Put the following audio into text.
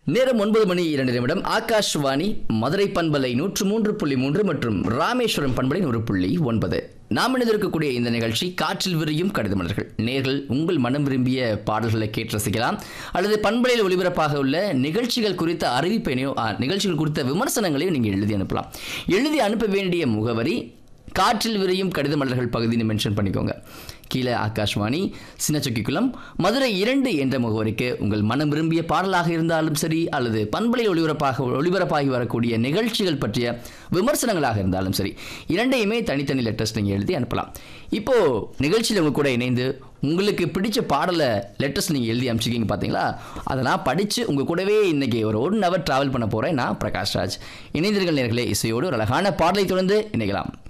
நேரம் ஒன்பது மணி இரண்டு நிமிடம் ஆகாஷ்வாணி மதுரை பண்பலை நூற்று மூன்று புள்ளி மூன்று மற்றும் ராமேஸ்வரம் பண்பலை நூறு புள்ளி ஒன்பது நாம் இணைந்திருக்கக்கூடிய இந்த நிகழ்ச்சி காற்றில் விரியும் கடித மலர்கள் நேர்கள் உங்கள் மனம் விரும்பிய பாடல்களை கேட்டு ரசிக்கலாம் அல்லது பண்பலையில் ஒளிபரப்பாக உள்ள நிகழ்ச்சிகள் குறித்த அறிவிப்பினையோ ஆ, நிகழ்ச்சிகள் குறித்த விமர்சனங்களையும் நீங்கள் எழுதி அனுப்பலாம் எழுதி அனுப்ப வேண்டிய முகவரி காற்றில் விரியும் கடித மலர்கள் பகுதின்னு மென்ஷன் பண்ணிக்கோங்க கீழே ஆகாஷ்வாணி சின்னச்சொக்கிக்குளம் மதுரை இரண்டு என்ற முகவரிக்கு உங்கள் மனம் விரும்பிய பாடலாக இருந்தாலும் சரி அல்லது பண்பலை ஒளிபரப்பாக ஒளிபரப்பாகி வரக்கூடிய நிகழ்ச்சிகள் பற்றிய விமர்சனங்களாக இருந்தாலும் சரி இரண்டையுமே தனித்தனி லெட்டர்ஸ் நீங்கள் எழுதி அனுப்பலாம் இப்போ நிகழ்ச்சியில் உங்க கூட இணைந்து உங்களுக்கு பிடிச்ச பாடலை லெட்டர்ஸ் நீங்கள் எழுதி அனுப்பிச்சிக்கிங்க பார்த்தீங்களா அதை நான் படித்து உங்கள் கூடவே இன்னைக்கு ஒரு ஒன் ஹவர் ட்ராவல் பண்ண போகிறேன் நான் பிரகாஷ் ராஜ் இணைந்திருங்கள் நேர்களே இசையோடு ஒரு அழகான பாடலை தொடர்ந்து இணைக்கலாம்